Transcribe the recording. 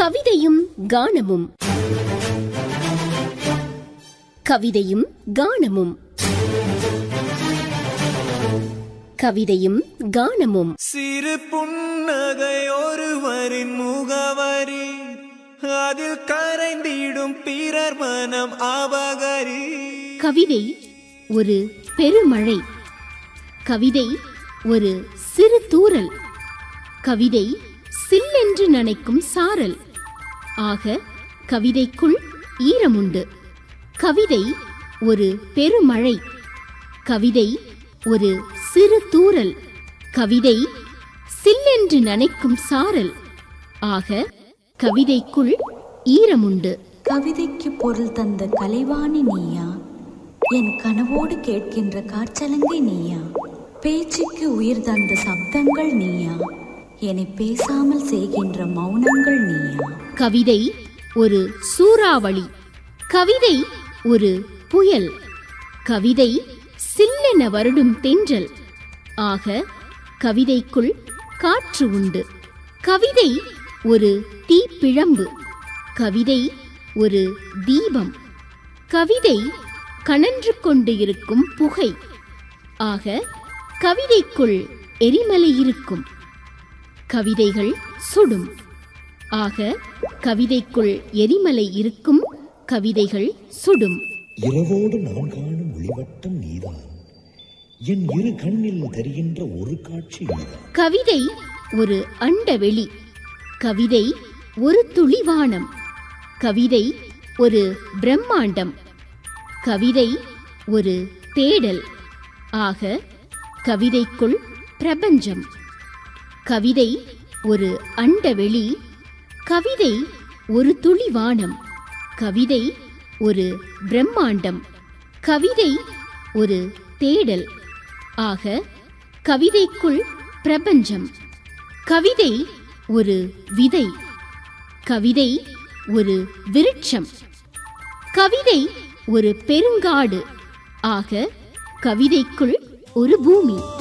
கவிதையும் கானமும் கவிதையும் கானமும் கவிதையும் கானமும் சிறு புன்னகை ஒருவரின் முகவரி அதில் கரைந்திடும் பிறர் மனம் அபகரி கவிதை ஒரு பெருமழை கவிதை ஒரு சிறு தூறல் கவிதை சில்லென்று நனைக்கும் சாரல் ஆக கவிதைக்குள் ஈரமுண்டு கவிதை ஒரு பெருமழை கவிதை ஒரு சிறு தூறல் கவிதை சில்லென்று நனைக்கும் சாரல் ஆக கவிதைக்குள் ஈரமுண்டு கவிதைக்கு பொருள் தந்த கலைவாணி நீயா என் கனவோடு கேட்கின்ற காற்றலங்கை நீயா பேச்சுக்கு உயிர் தந்த சப்தங்கள் நீயா என்னை பேசாமல் செய்கின்ற மௌனங்கள் நீயா கவிதை ஒரு சூறாவளி கவிதை ஒரு புயல் கவிதை சில்லென வருடும் தென்றல் ஆக கவிதைக்குள் காற்று உண்டு கவிதை ஒரு தீப்பிழம்பு கவிதை ஒரு தீபம் கவிதை கனன்று கொண்டு இருக்கும் புகை ஆக கவிதைக்குள் எரிமலை இருக்கும் கவிதைகள் சுடும் ஆக கவிதைக்குள் எரிமலை இருக்கும் கவிதைகள் சுடும் இரவோடு நான் காணும் ஒளிவட்டம் நீதான் என் இரு கண்ணில் தெரிகின்ற ஒரு காட்சி நீதான் கவிதை ஒரு அண்டவெளி கவிதை ஒரு துளிவானம் கவிதை ஒரு பிரம்மாண்டம் கவிதை ஒரு தேடல் ஆக கவிதைக்குள் பிரபஞ்சம் கவிதை ஒரு அண்டவெளி கவிதை ஒரு துளிவானம் கவிதை ஒரு பிரம்மாண்டம் கவிதை ஒரு தேடல் ஆக கவிதைக்குள் பிரபஞ்சம் கவிதை ஒரு விதை கவிதை ஒரு விருட்சம் கவிதை ஒரு பெருங்காடு ஆக கவிதைக்குள் ஒரு பூமி